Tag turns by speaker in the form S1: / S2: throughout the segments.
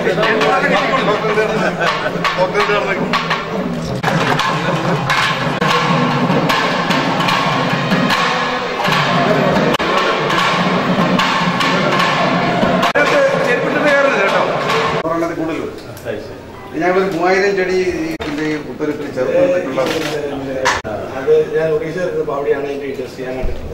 S1: ഒരെണ്ണത്തിൽ കൂടുതൽ വരും. ഞങ്ങളൊരു മൂവായിരം ചെടി ഇതിന്റെ ഉത്തരത്തിൽ ചേർത്ത് വെച്ചിട്ടുള്ള
S2: അത് ഞാൻ ഒറീസ എടുത്തപ്പോൾ അവിടെയാണ് എൻ്റെ ഇൻഡസ്ട്രി ഞാൻ കണ്ടിട്ടുള്ളത്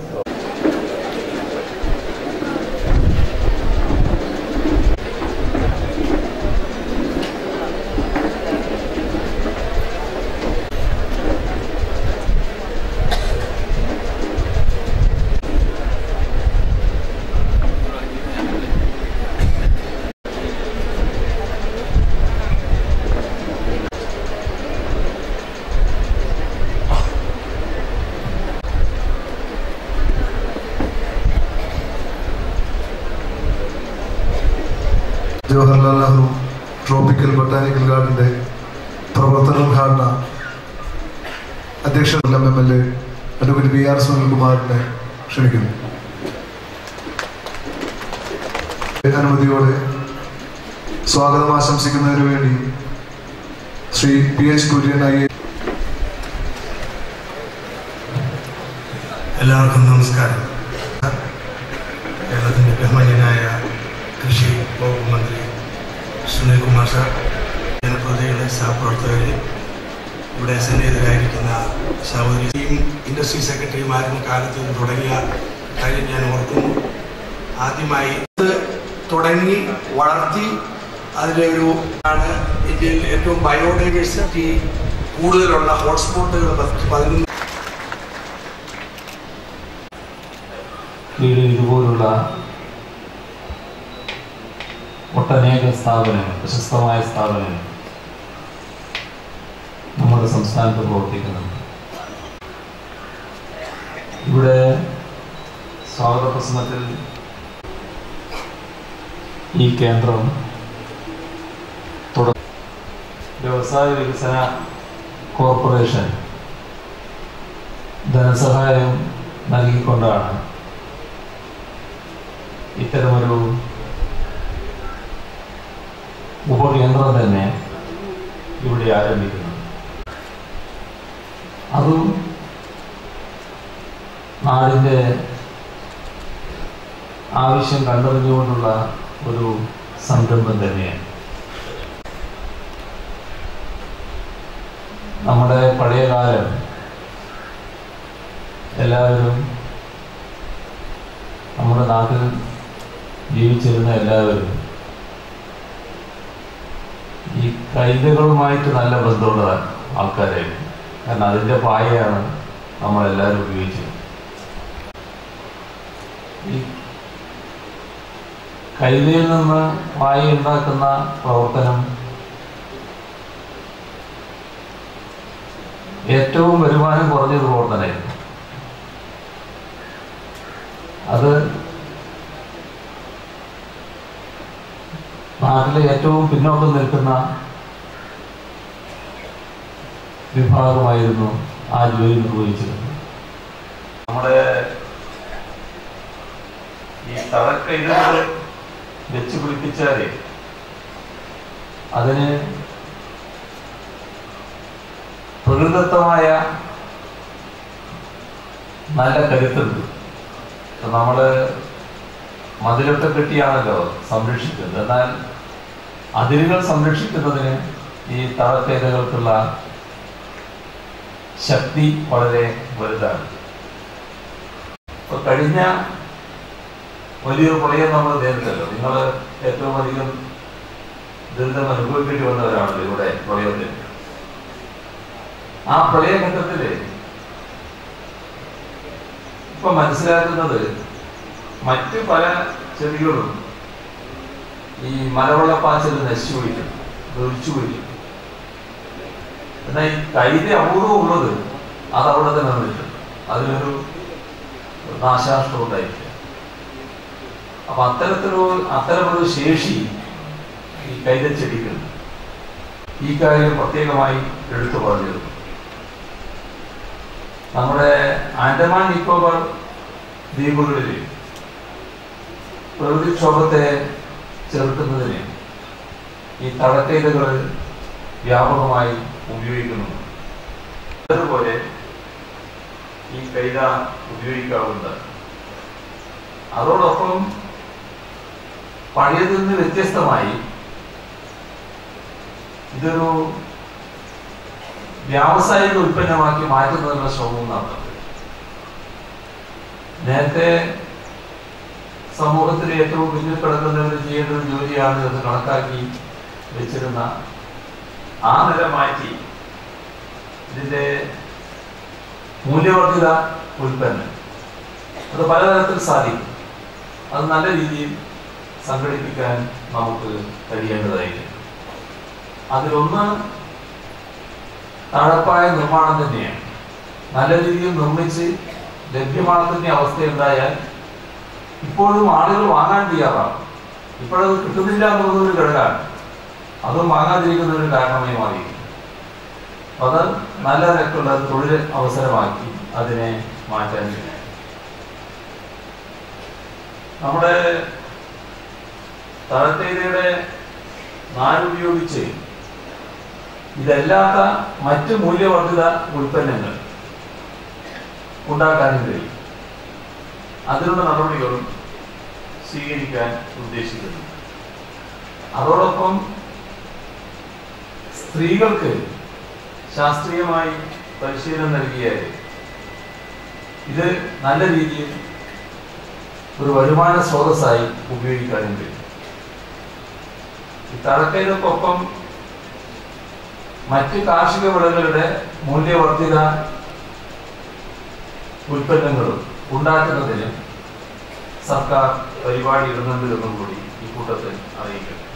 S3: ജവഹർലാൽ നെഹ്റു ട്രോപ്പിക്കൽ ബൊട്ടാനിക്കൽ ഗാർഡന്റെ പ്രവർത്തനോദ്ഘാടന അധ്യക്ഷ M L A advocate B R സുനിൽകുമാറിനെ ക്ഷണിക്കുന്നു അനുമതിയോടെ സ്വാഗതം ആശംസിക്കുന്നതിന് വേണ്ടി Shri P H Kurian I A
S2: എല്ലാവർക്കും നമസ്കാരം കേരളത്തിൻ്റെ ബഹുമാന്യനായ കൃഷി വകുപ്പ് മന്ത്രി സുനിൽ കുമാർ സാർ ജനപ്രതിനിധികളെ സഹപ്രവർത്തകരെ ഇവിടെ സന്നിഹിതരായിരിക്കുന്ന സഹോദരിയും ഇൻഡസ്ട്രി സെക്രട്ടറിയുമായിരുന്ന കാലത്ത് ഇത് തുടങ്ങിയ കാര്യം ഞാൻ ഓർക്കുന്നു ആദ്യമായി ഇത് തുടങ്ങി വളർത്തി അതിൻ്റെ ഒരു ആണ് ഇന്ത്യയിൽ ഏറ്റവും ബയോഡൈവേഴ്സിറ്റി കൂടുതലുള്ള ഹോട്ട്സ്പോട്ടുകൾ പത്ത് പതിനൊന്ന്
S4: കീഴിൽ ഇതുപോലുള്ള ഒട്ടനേക സ്ഥാപനങ്ങൾ പ്രശസ്തമായ സ്ഥാപനങ്ങൾ നമ്മുടെ സംസ്ഥാനത്ത് പ്രവർത്തിക്കുന്നുണ്ട് ഇവിടെ സ്വാഗത പ്രസംഗത്തിൽ ഈ കേന്ദ്രം തുട വ്യവസായ വികസന കോർപ്പറേഷൻ ധനസഹായം നൽകിക്കൊണ്ടാണ് ഇത്തരമൊരു ഉപകേന്ദ്രം തന്നെ ഇവിടെ ആരംഭിക്കുന്നു അതും നാടിൻ്റെ ആവശ്യം കണ്ടറിഞ്ഞുകൊണ്ടുള്ള ഒരു സംരംഭം തന്നെയാണ് നമ്മുടെ പഴയ കാലം എല്ലാവരും നമ്മുടെ നാട്ടിൽ ജീവിച്ചിരുന്ന എല്ലാവരും ഈ കൈതകളുമായിട്ട് നല്ല ബന്ധമുള്ള ആൾക്കാരായിരുന്നു കാരണം അതിൻ്റെ പായയാണ് നമ്മളെല്ലാവരും ഉപയോഗിച്ചത് ഈ കൈതയിൽ നിന്ന് പായ ഉണ്ടാക്കുന്ന പ്രവർത്തനം ഏറ്റവും വരുമാനം കുറഞ്ഞൊരു പ്രവർത്തനമായിരുന്നു അത് നാട്ടിലെ ഏറ്റവും പിന്നോക്കം നിൽക്കുന്ന വിഭാഗമായിരുന്നു ആ ജോലി നിർവഹിച്ചിരുന്നത് നമ്മുടെ ഈ തടക്കൈതകൾ വെച്ച് പിടിപ്പിച്ചാലേ അതിന് പ്രകൃതിദത്തമായ നല്ല കരുത്തുണ്ട് ഇപ്പൊ നമ്മള് മതിലൊക്കെ കെട്ടിയാണല്ലോ സംരക്ഷിക്കുന്നത് എന്നാൽ അതിരുകൾ സംരക്ഷിക്കുന്നതിന് ഈ തളക്കേതകൾക്കുള്ള ശക്തി വളരെ വലുതാണ് ഇപ്പൊ കഴിഞ്ഞ വലിയൊരു പ്രളയം നമ്മൾ നേരിട്ടല്ലോ നിങ്ങൾ ഏറ്റവും അധികം ദുരിതം അനുഭവിക്കേണ്ടി വന്നവരാണല്ലോ ഇവിടെ പ്രളയത്തിൽ ആ പ്രളയഘട്ടത്തില് ഇപ്പൊ മനസ്സിലാക്കുന്നത് മറ്റു പല ചെടികളും ഈ മലവെള്ളപ്പാച്ചിൽ നശിച്ചു പോയിട്ടും ഒഴിച്ചു പോയിട്ടും എന്നാൽ ഈ കൈത അപൂർവം ഉള്ളത് അത് അവിടെ തന്നെ നിന്നിട്ടുണ്ട് അതിനൊരു നാശാഷ്ടം ഉണ്ടായിട്ടില്ല അപ്പൊ അത്തരത്തിലൊരു അത്തരമൊരു ശേഷി ഈ കൈതച്ചെടിക്കുണ്ട് ഈ കാര്യം പ്രത്യേകമായി എടുത്തു പറഞ്ഞിരുന്നു നമ്മുടെ ആൻഡമാൻ നിക്കോബാർ ദ്വീപുകളിൽ പ്രകൃതിക്ഷോഭത്തെ ചെറുക്കുന്നതിന്
S5: ഈ തഴക്കയിലുകൾ വ്യാപകമായി ഉപയോഗിക്കുന്നുണ്ട് അതുപോലെ ഈ കൈത ഉപയോഗിക്കാറുണ്ട് അതോടൊപ്പം പഴയതിൽ നിന്ന് വ്യത്യസ്തമായി ഇതൊരു വ്യാവസായിക ഉൽപ്പന്നമാക്കി മാറ്റുന്നതിനുള്ള ശ്രമവും നടത്തുന്നത് നേരത്തെ സമൂഹത്തിൽ ഏറ്റവും പിന്നിൽ കിടക്കുന്നവർ ചെയ്യേണ്ട ഒരു ജോലിയാണ് എന്ന് കണക്കാക്കി വെച്ചിരുന്ന ആ നില മാറ്റി ഇതിന്റെ മൂല്യവർദ്ധിത ഉൽപ്പന്നം അത് പലതരത്തിൽ സാധിക്കും അത് നല്ല രീതിയിൽ സംഘടിപ്പിക്കാൻ നമുക്ക് കഴിയേണ്ടതായിരിക്കും അതിലൊന്ന് തഴപ്പായ നിർമ്മാണം തന്നെയാണ് നല്ല രീതിയിൽ നിർമ്മിച്ച് ലഭ്യമാക്കുന്ന അവസ്ഥയുണ്ടായാൽ ഇപ്പോഴും ആളുകൾ വാങ്ങാൻ തയ്യാറാണ് ഇപ്പോഴത് കിട്ടുന്നില്ല എന്നുള്ളത് ഒരു ഘടകമാണ് അതും വാങ്ങാതിരിക്കുന്ന ഒരു കാരണമായി മാറി അത് നല്ല നിരക്കുള്ള തൊഴിൽ അവസരമാക്കി അതിനെ മാറ്റാൻ കഴിയും നമ്മുടെ തഴത്തേരിയുടെ നാരുപയോഗിച്ച് ഇതല്ലാത്ത മറ്റ് മൂല്യവർദ്ധിത ഉൽപ്പന്നങ്ങൾ ഉണ്ടാക്കാനും കഴിയും അതിനുള്ള നടപടികളും സ്വീകരിക്കാൻ ഉദ്ദേശിക്കുന്നു അതോടൊപ്പം സ്ത്രീകൾക്ക് ശാസ്ത്രീയമായി പരിശീലനം നൽകിയാൽ ഇത് നല്ല രീതിയിൽ ഒരു വരുമാന സ്രോതസ്സായി ഉപയോഗിക്കാനും കഴിയും ഈ തഴക്കയിലൊപ്പം മറ്റ് കാർഷിക വിളകളുടെ മൂല്യവർദ്ധിത ഉൽപ്പന്നങ്ങളും ഉണ്ടാക്കുന്നതിന് സർക്കാർ പരിപാടി ഇടുന്നുണ്ട് എന്നും കൂടി ഈ കൂട്ടത്തിൽ അറിയിക്കുന്നു